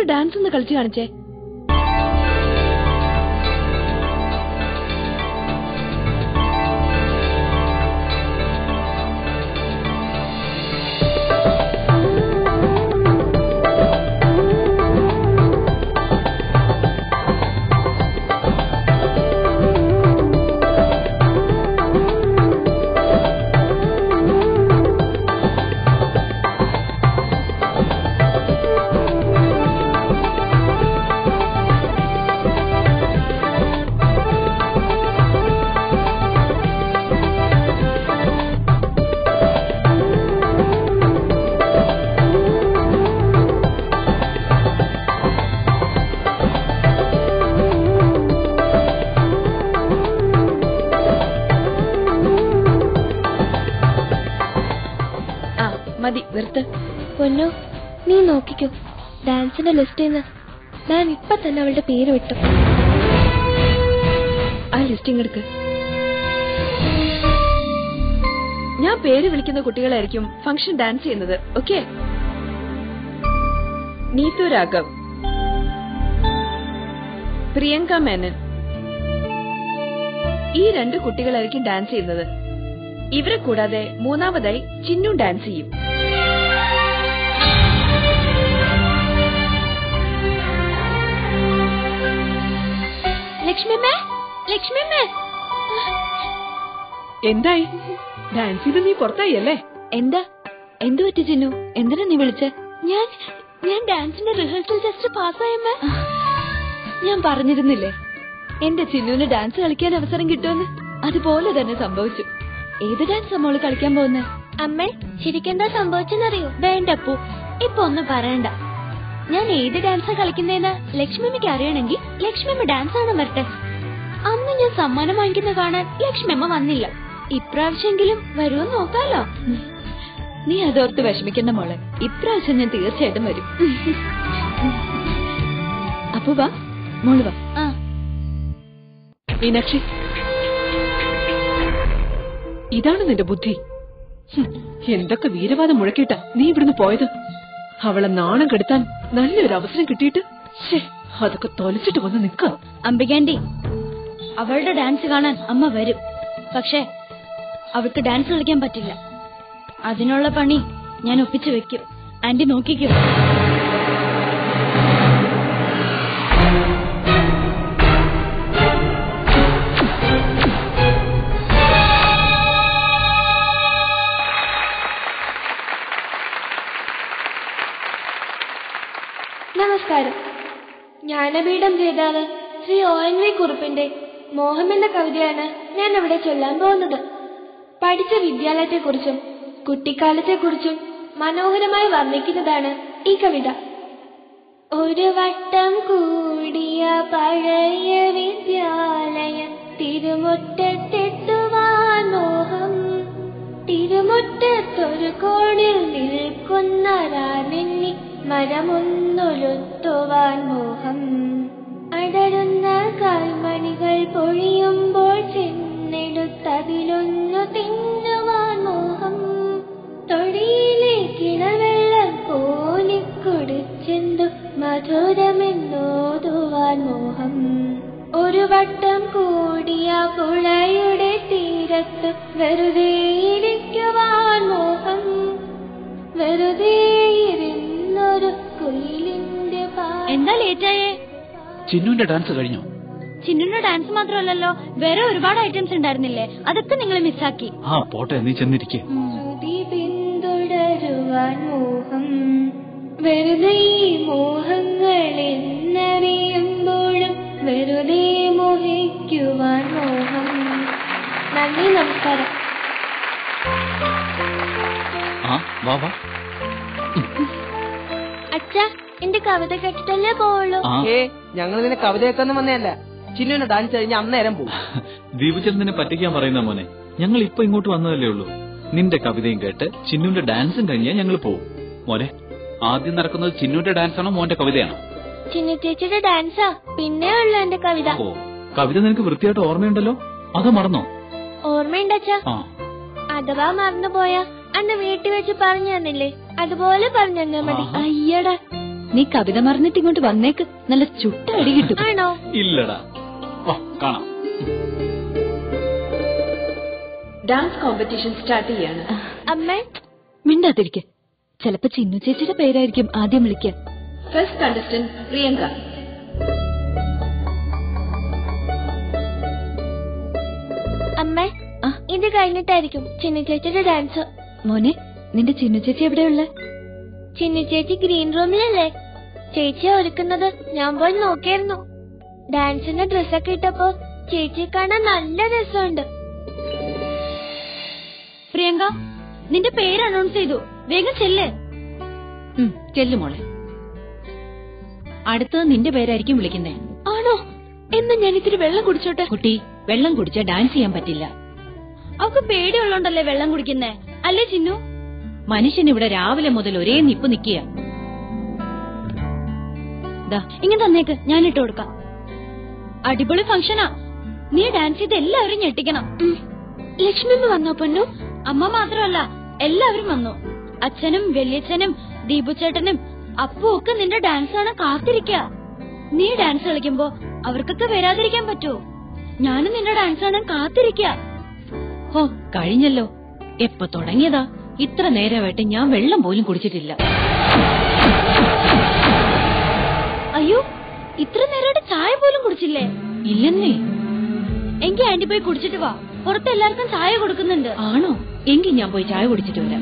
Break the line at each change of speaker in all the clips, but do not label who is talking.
Dance ഒന്ന് കളിച്ചു കാണിച്ചേ ആ മതി വെറുത്ത്
പൊന്നു നീ നോക്കിക്കോ ഡാൻസിന്റെ ലിസ്റ്റിൽ നിന്ന് ഞാൻ ഇപ്പൊ തന്നെ അവളുടെ പേര് വിട്ടു
ആ ലിസ്റ്റിംഗ് എടുക്ക് ഞാൻ പേര് വിളിക്കുന്ന കുട്ടികളായിരിക്കും ഫംഗ്ഷൻ ഡാൻസ് ചെയ്യുന്നത് ഓക്കെ നീതു രാഘവ് പ്രിയങ്ക മേനൻ ഈ രണ്ട് കുട്ടികളായിരിക്കും ഡാൻസ് ചെയ്യുന്നത് ഇവരെ കൂടാതെ മൂന്നാമതായി ചിന്നു ഡാൻസ് ചെയ്യും
ലക്ഷ്മിമ്മേ ലക്ഷ്മിമ്മേ
എന്തായി ഡാൻസ് ചെയ്ത് നീ പുറത്തായി അല്ലേ എന്താ എന്തു പറ്റി ചിന്നു എന്തിനാ നീ വിളിച്ചേ
ഞാൻ ഞാൻ ഡാൻസിന്റെ റിഹേഴ്സൽ ടെസ്റ്റ് പാസ്സായമ്മേ
ഞാൻ പറഞ്ഞിരുന്നില്ലേ എന്റെ ചിന്നുവിന് ഡാൻസ് കളിക്കാൻ അവസരം കിട്ടുമെന്ന് അതുപോലെ തന്നെ സംഭവിച്ചു ഏത് ഡാൻസ് മോള് കളിക്കാൻ പോകുന്നേ
അമ്മേ ശരിക്കെന്താ സംഭവിച്ചെന്നറിയോ വേണ്ട അപ്പു ഇപ്പൊ ഒന്നും പറയണ്ട ഞാൻ ഏത് ഡാൻസാ കളിക്കുന്നേന്ന് ലക്ഷ്മിമ്മയ്ക്ക് അറിയണമെങ്കിൽ ലക്ഷ്മിമ്മ ഡാൻസ് ആണ് വരട്ടെ അന്ന് ഞാൻ സമ്മാനം വാങ്ങിക്കുന്ന കാണാൻ ലക്ഷ്മിമ്മ വന്നില്ല ഇപ്രാവശ്യെങ്കിലും വരുമെന്ന് നോക്കാലോ
നീ അതോർത്ത് വിഷമിക്കണ്ട മോളെ ഇപ്രാവശ്യം ഞാൻ തീർച്ചയായിട്ടും വരും അപ്പൊ വാ മോള് വാ
ആ
മീനാക്ഷി ഇതാണ് നിന്റെ ബുദ്ധി ഹും, എന്തൊക്കെ വീരവാദം മുഴക്കിയിട്ടാ നീ ഇവിടുന്ന് പോയത് അവളെ നാണം കെടുത്താൻ നല്ലൊരു അവസരം കിട്ടിയിട്ട് ശ്ശേ, അതൊക്കെ തൊലച്ചിട്ട് വന്ന് നിക്ക
അംബികാന്റി അവളുടെ ഡാൻസ് കാണാൻ അമ്മ വരും പക്ഷേ അവൾക്ക് ഡാൻസ് കളിക്കാൻ പറ്റില്ല അതിനുള്ള പണി ഞാൻ ഒപ്പിച്ചു വെക്കും ആന്റി നോക്കിക്കോ
നമസ്കാരം ജ്ഞാനപീഠം ജേതാവ് ശ്രീ ഒ എൻ വി കുറുപ്പിന്റെ മോഹം എന്ന കവിതയാണ് ഞാൻ ഇവിടെ ചൊല്ലാൻ പോകുന്നത് പഠിച്ച വിദ്യാലയത്തെക്കുറിച്ചും കുട്ടിക്കാലത്തെക്കുറിച്ചും മനോഹരമായി വർണ്ണിക്കുന്നതാണ് ഈ കവിത ഒരു വട്ടം കൂടിയ പഴയ വിദ്യാലയം തിരുമുറ്റത്തെത്തുവാൻ മോഹം തിരുമുറ്റത്തൊരു കോണിൽ നിൽക്കുന്നൊരാനെന്നി മരമൊന്നൊരുത്തുവാൻ മോഹം അടരുന്ന കാൽമണികൾ പൊഴിയുമ്പോൾ ചെന്നെടുത്തതിലൊന്നു തിന്നുവാൻ മോഹം തൊടിയിലെ കിണവെള്ളം കോലിക്കുടിച്ചെന്തു മധുരമെന്നോതുവാൻ മോഹം ഒരു വട്ടം കൂടിയ പുഴയുടെ തീരത്ത് വെറുതെ ഇരിക്കുവാൻ മോഹം വെറുതെ ഇരുന്നൊരു കുയിലിന്റെ പാ
എന്താ ലേറ്റായേ
ചിന്നുവിന്റെ ഡാൻസ് കഴിഞ്ഞോ
ചിന്നുന്റെ ഡാൻസ് മാത്രമല്ലല്ലോ വേറെ ഒരുപാട് ഐറ്റംസ് ഉണ്ടായിരുന്നില്ലേ അതൊക്കെ നിങ്ങൾ മിസ്സാക്കി
ആ പോട്ടെ നീ ചെന്നിരിക്കേ
ശ്രുതി പിന്തുടരുവാൻ മോഹം വെറുതെ ഈ മോഹങ്ങൾ എന്നറിയുമ്പോഴും വെറുതെ മോഹിക്കുവാൻ മോഹം നന്ദി നമസ്കാരം
ആ വാ വാ
അച്ഛാ എന്റെ കവിത കേട്ടിട്ടല്ലേ പോവുള്ളൂ
ആ
ഏ ഞങ്ങൾ നിന്നെ കവിതയൊക്കെ വന്നതല്ല ചിന്നുവിനെ ഡാൻസ് കഴിഞ്ഞ് അന്നേരം പോകും
ദീപചന്ദ്രനെ പറ്റിക്കാൻ പറയുന്ന മോനെ ഞങ്ങൾ ഇപ്പൊ ഇങ്ങോട്ട് വന്നതല്ലേ ഉള്ളൂ നിന്റെ കവിതയും കേട്ട് ചിന്നുവിന്റെ ഡാൻസും കഴിഞ്ഞാൽ ഞങ്ങൾ പോവും മോനെ ആദ്യം നടക്കുന്നത് ചിന്നുവിന്റെ ഡാൻസ് ആണോ മോന്റെ കവിതയാണോ
ചിന്നു ചേച്ചിയുടെ ഡാൻസാ പിന്നെ ഉള്ളു എന്റെ കവിത
ഓ കവിത നിനക്ക് വൃത്തിയായിട്ട് ഓർമ്മയുണ്ടല്ലോ അതോ മറന്നോ
ഓർമ്മയുണ്ട് അച്ഛാ
ആ
അഥവാ മറന്നുപോയാ അന്ന് വീട്ടിൽ വെച്ച് പറഞ്ഞു തന്നില്ലേ അതുപോലെ പറഞ്ഞു തന്നാ മതി
അയ്യടാ നീ കവിത മറന്നിട്ട് ഇങ്ങോട്ട് വന്നേക്ക് നല്ല ചുട്ട അടി കിട്ടും
ആണോ
ഇല്ലടാ വാ കാണാം
ഡാൻസ് കോമ്പറ്റീഷൻ സ്റ്റാർട്ട് ചെയ്യാണ്
അമ്മ
മിണ്ടാതിരിക്കെ ചിലപ്പോ ചിന്നു ചേച്ചിയുടെ പേരായിരിക്കും ആദ്യം വിളിക്കുക
ഫസ്റ്റ് കണ്ടസ്റ്റന്റ് പ്രിയങ്ക
അമ്മ
ആ.
ഇത് കഴിഞ്ഞിട്ടായിരിക്കും ചിന്നു ചേച്ചിയുടെ ഡാൻസ്
മോനെ നിന്റെ ചിന്നു ചേച്ചി എവിടെയുള്ള
ചിന്നു ചേച്ചി ഗ്രീൻ റൂമിലല്ലേ ചേച്ചി ഒരുക്കുന്നത് ഞാൻ പോയി നോക്കിയായിരുന്നു ഡാൻസിന്റെ ഡ്രസ്സൊക്കെ ഇട്ടപ്പോ ചേച്ചി കാണാൻ നല്ല രസമുണ്ട്
പ്രിയങ്ക നിന്റെ പേര് അനൗൺസ് ചെയ്തു വേഗം ചെല്ല്
ചെല്ലു മോളെ അടുത്തത് നിന്റെ പേരായിരിക്കും വിളിക്കുന്നേ
ആണോ എന്നാ ഞാൻ ഇത്തിരി വെള്ളം കുടിച്ചോട്ടെ
കുട്ടി വെള്ളം കുടിച്ചാ ഡാൻസ് ചെയ്യാൻ പറ്റില്ല
അവക്ക് പേടിയുള്ളോണ്ടല്ലേ വെള്ളം കുടിക്കുന്നേ അല്ലേ ചിന്നു
മനുഷ്യൻ ഇവിടെ രാവിലെ മുതൽ ഒരേ നിപ്പ് നിക്കുക
ദാ ഇങ്ങനെ തന്നേക്ക് ഞാൻ ഇട്ട് കൊടുക്കാം അടിപൊളി ഫംഗ്ഷനാ നീ ഡാൻസ് ചെയ്ത് എല്ലാവരും ഞെട്ടിക്കണം ലക്ഷ്മി വന്നോ പൊന്നു അമ്മ മാത്രമല്ല എല്ലാവരും വന്നു അച്ഛനും വല്യച്ഛനും ദീപുചേട്ടനും അപ്പു ഒക്കെ നിന്റെ ഡാൻസ് കാണാൻ കാത്തിരിക്ക നീ ഡാൻസ് കളിക്കുമ്പോ അവർക്കൊക്കെ വരാതിരിക്കാൻ പറ്റുമോ ഞാനും നിന്റെ ഡാൻസ് കാണാൻ കാത്തിരിക്ക
ഹോ കഴിഞ്ഞല്ലോ എപ്പോ തുടങ്ങിയതാ ഇത്ര നേരമായിട്ട് ഞാൻ വെള്ളം പോലും കുടിച്ചിട്ടില്ല
അയ്യോ ഇത്ര നേരമായിട്ട് ചായ പോലും കുടിച്ചില്ലേ
ഇല്ലെന്നേ
എങ്കി ആന്റി പോയി കുടിച്ചിട്ട് വാ പുറത്ത് എല്ലാവർക്കും ചായ കൊടുക്കുന്നുണ്ട്
ആണോ എങ്കിൽ ഞാൻ പോയി ചായ കുടിച്ചിട്ട് വരാം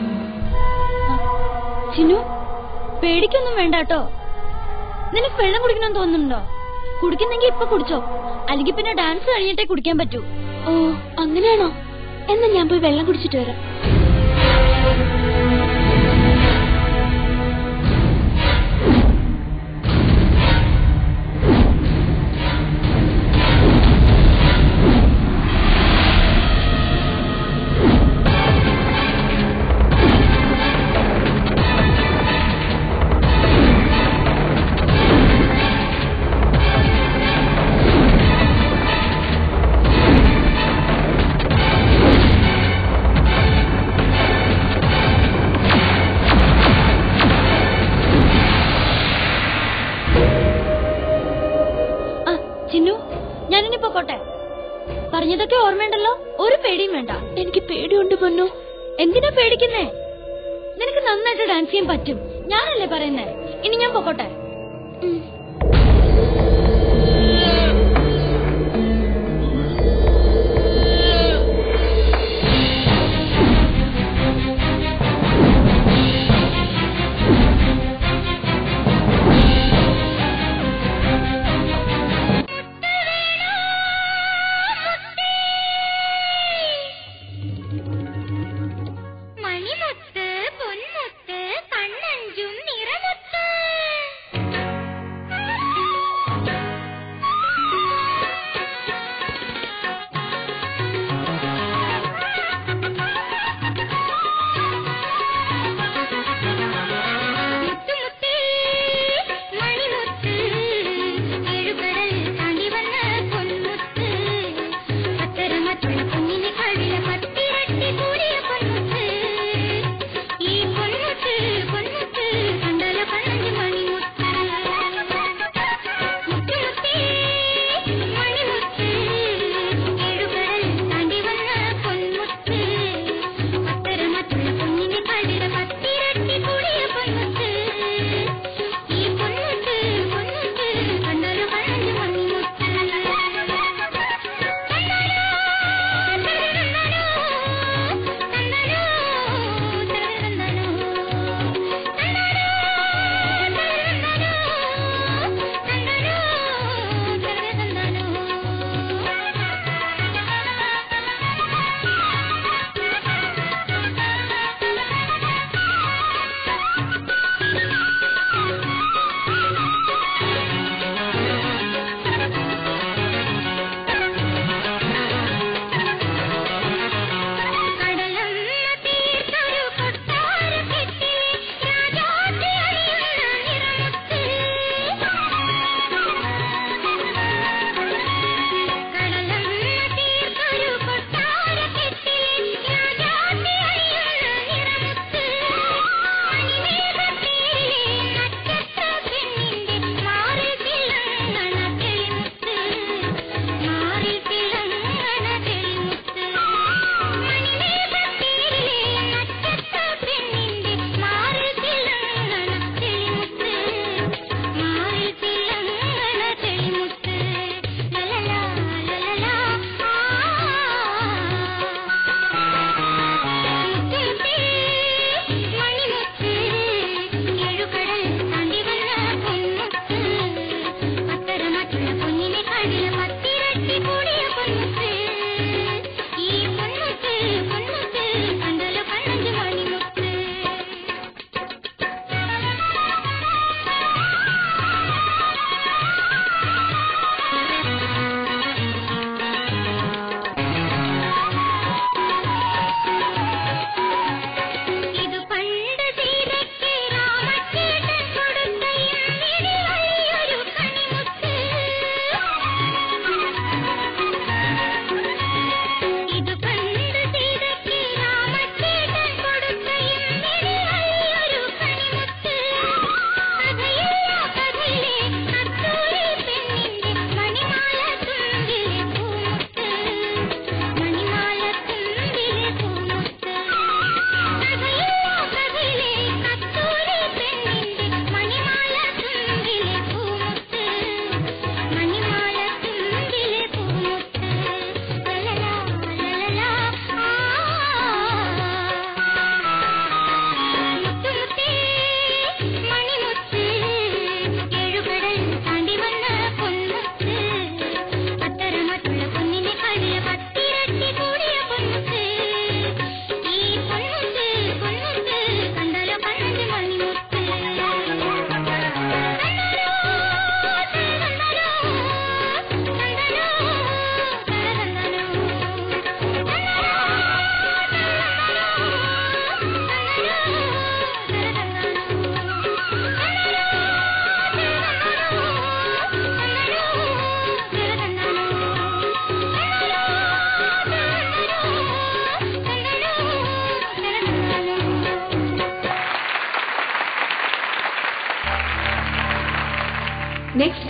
ചിന്നു പേടിക്കൊന്നും വേണ്ട കേട്ടോ നിനക്ക് വെള്ളം കുടിക്കണം തോന്നുന്നുണ്ടോ കുടിക്കുന്നെങ്കി ഇപ്പൊ കുടിച്ചോ അല്ലെങ്കിൽ പിന്നെ ഡാൻസ് കഴിഞ്ഞിട്ടേ കുടിക്കാൻ പറ്റൂ ഓ അങ്ങനെയാണോ എന്നാ ഞാൻ പോയി വെള്ളം കുടിച്ചിട്ട് വരാം ആ ചിന്നു ഞാനിനി പൊക്കോട്ടെ പറഞ്ഞതൊക്കെ ഓർമ്മയുണ്ടല്ലോ ഒരു പേടിയും വേണ്ട എനിക്ക് പേടിയുണ്ട് പൊന്നു എന്തിനാ പേടിക്കുന്നേ നിനക്ക് നന്നായിട്ട് ഡാൻസ് ചെയ്യാൻ പറ്റും ഞാനല്ലേ പറയുന്നേ ഇനി ഞാൻ പൊക്കോട്ടെ
മണിമുത്ത് പൊന്മുത്ത് കണ്ണഞ്ചും നിറമുത്ത്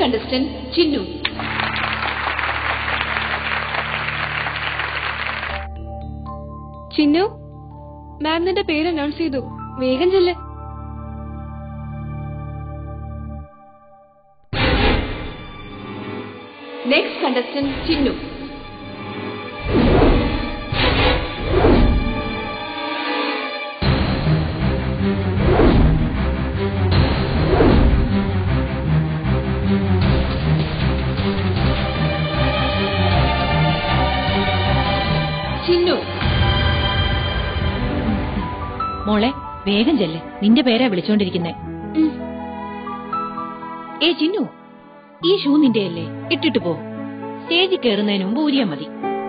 കണ്ടസ്റ്റന്റ് ചിന്നു
ചിന്നു മാം നിന്റെ പേര് അനൗൺസ് ചെയ്തു വേഗം ചെല്ല്
നെക്സ്റ്റ് കണ്ടസ്റ്റന്റ് ചിന്നു ചിന്നു
മോളെ വേഗം ചെല്ല് നിന്റെ പേരാ വിളിച്ചോണ്ടിരിക്കുന്നേ ഏ ചിന്നു ഈ ഷൂ നിന്റെ അല്ലേ ഇട്ടിട്ട് പോ സ്റ്റേജിൽ കയറുന്നതിന് മുമ്പ് ഊരിയാ മതി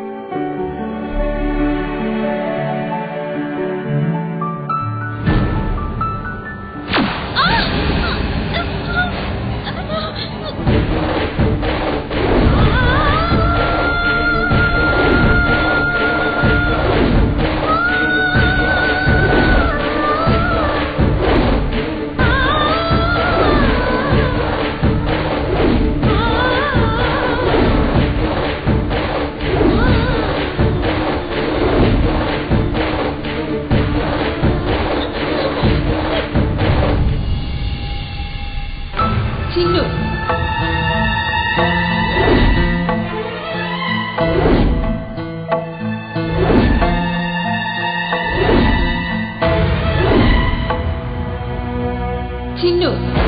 Chinnu Chinnu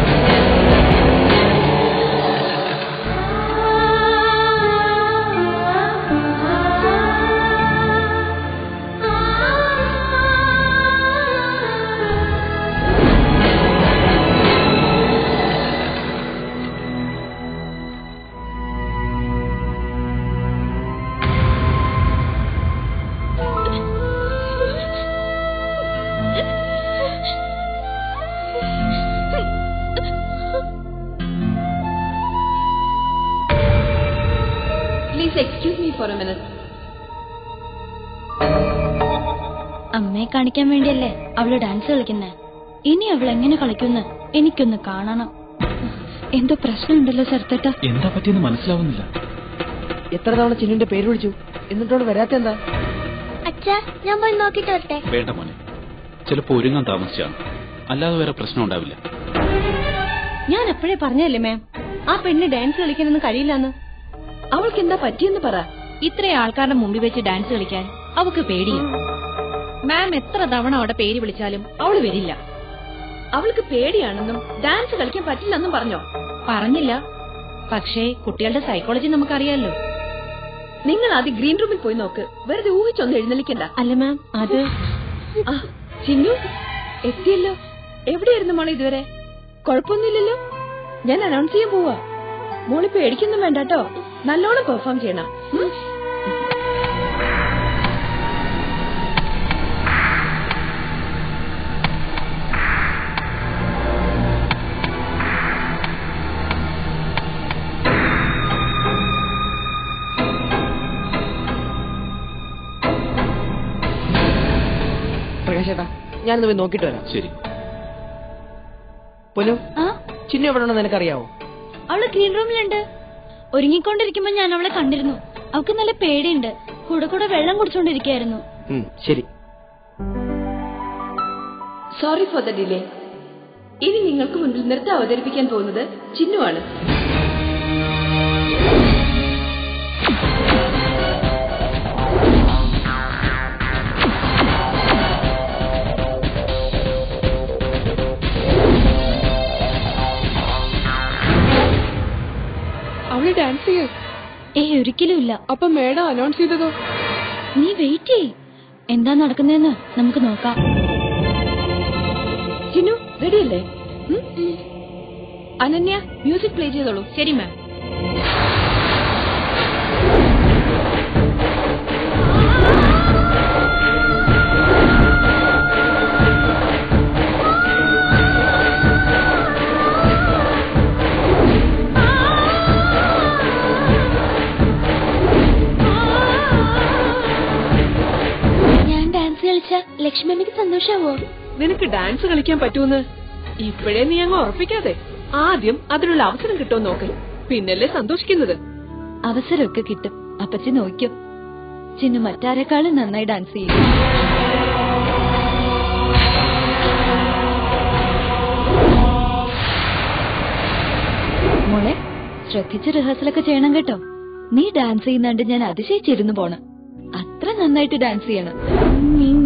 please excuse me for a minute
അമ്മയെ കാണിക്കാൻ വേണ്ടിയല്ലേ അവള് ഡാൻസ് കളിക്കുന്നേ ഇനി അവൾ എങ്ങനെ കളിക്കുന്ന് എനിക്കൊന്ന് കാണണം എന്തോ പ്രശ്നമുണ്ടല്ലോ സർത്തേട്ട
എന്താ പറ്റിയെന്ന് മനസ്സിലാവുന്നില്ല
എത്ര തവണ ചിന്നുന്റെ പേര് വിളിച്ചു എന്നിട്ടോട് വരാത്ത എന്താ
അച്ഛാ ഞാൻ പോയി നോക്കിട്ട് വരട്ടെ
വേണ്ട മോനെ ചിലപ്പോ ഒരുങ്ങാൻ താമസിച്ചാണ് അല്ലാതെ വേറെ പ്രശ്നം ഉണ്ടാവില്ല
ഞാൻ അപ്പോഴേ പറഞ്ഞല്ലേ മാം ആ പെണ്ണ് ഡാൻസ് കളിക്കാനൊന്നും കഴിയില്ലെന്ന്
അവൾക്ക് എന്താ പറ്റിയെന്ന് പറ
ഇത്രയും ആൾക്കാരുടെ മുമ്പിൽ വെച്ച് ഡാൻസ് കളിക്കാൻ അവക്ക് പേടിയാ മാം എത്ര തവണ അവിടെ പേര് വിളിച്ചാലും അവള് വരില്ല
അവൾക്ക് പേടിയാണെന്നും ഡാൻസ് കളിക്കാൻ പറ്റില്ലെന്നും പറഞ്ഞോ
പറഞ്ഞില്ല പക്ഷേ കുട്ടികളുടെ സൈക്കോളജി നമുക്കറിയാലോ
നിങ്ങൾ ആദ്യം ഗ്രീൻ റൂമിൽ പോയി നോക്ക് വെറുതെ ഊഹിച്ചൊന്നും എഴുന്നള്ളിക്കണ്ട
അല്ല മാം അത്
ആ ചിന്നു എത്തിയല്ലോ എവിടെയായിരുന്നു മോളെ ഇതുവരെ കുഴപ്പമൊന്നുമില്ലല്ലോ ഞാൻ അനൗൺസ് ചെയ്യാൻ പോവാ മോളി പേടിക്കൊന്നും വേണ്ട കേട്ടോ നല്ലോണം പെർഫോം ചെയ്യണം ഉം?
പ്രകാശേട്ടാ ഞാനൊന്ന് പോയി നോക്കിട്ട് വരാം
ശരി
പൊന്നു
ആ
ചിന്നു എവിടെ ഉണ്ടെന്ന് നിനക്കറിയാവോ
അവള് ഗ്രീൻ റൂമിലുണ്ട് ഒരുങ്ങിക്കൊണ്ടിരിക്കുമ്പോ ഞാൻ അവളെ കണ്ടിരുന്നു അവൾക്ക് നല്ല പേടിയുണ്ട് കൂടെ കൂടെ വെള്ളം കുടിച്ചോണ്ടിരിക്കായിരുന്നു
ഉം, ശരി
സോറി ഫോർ ദ ഡിലേ ഇനി നിങ്ങൾക്ക് മുൻപിൽ നൃത്തം അവതരിപ്പിക്കാൻ പോകുന്നത് ചിന്നുവാണ്
അവള് ഡാൻസ് ചെയ്യും
ഏയ് ഒരിക്കലും ഇല്ല
അപ്പൊ മേഡം അനൗൺസ് ചെയ്തതോ
നീ വെയിറ്റ് ചെയ് എന്താ നടക്കുന്നതെന്ന് നമുക്ക് നോക്കാം
ചിന്നു റെഡിയല്ലേ ഉം? അനന്യ മ്യൂസിക് പ്ലേ ചെയ്തോളൂ
ശരി മാം
ഞാൻ ഡാൻസ് കളിച്ച ലക്ഷ്മണിക്ക് സന്തോഷാവോ
നിനക്ക് ഡാൻസ് കളിക്കാൻ പറ്റുമെന്ന് ഇപ്പോഴേ നീ അങ്ങ് ഉറപ്പിക്കാതെ ആദ്യം അതിനുള്ള അവസരം കിട്ടുമോ നോക്ക് പിന്നല്ലേ സന്തോഷിക്കുന്നത്
അവസരമൊക്കെ കിട്ടും അപ്പച്ചി നോക്കും ചിന്നു മറ്റാരെക്കാളും നന്നായി ഡാൻസ് ചെയ്യും മോളെ ശ്രദ്ധിച്ച് റിഹേഴ്സലൊക്കെ ചെയ്യണം കേട്ടോ നീ ഡാൻസ് ചെയ്യുന്നുണ്ട് ഞാൻ അതിശയിച്ചിരുന്നു പോണം അത്ര നന്നായിട്ട് ഡാൻസ് ചെയ്യണം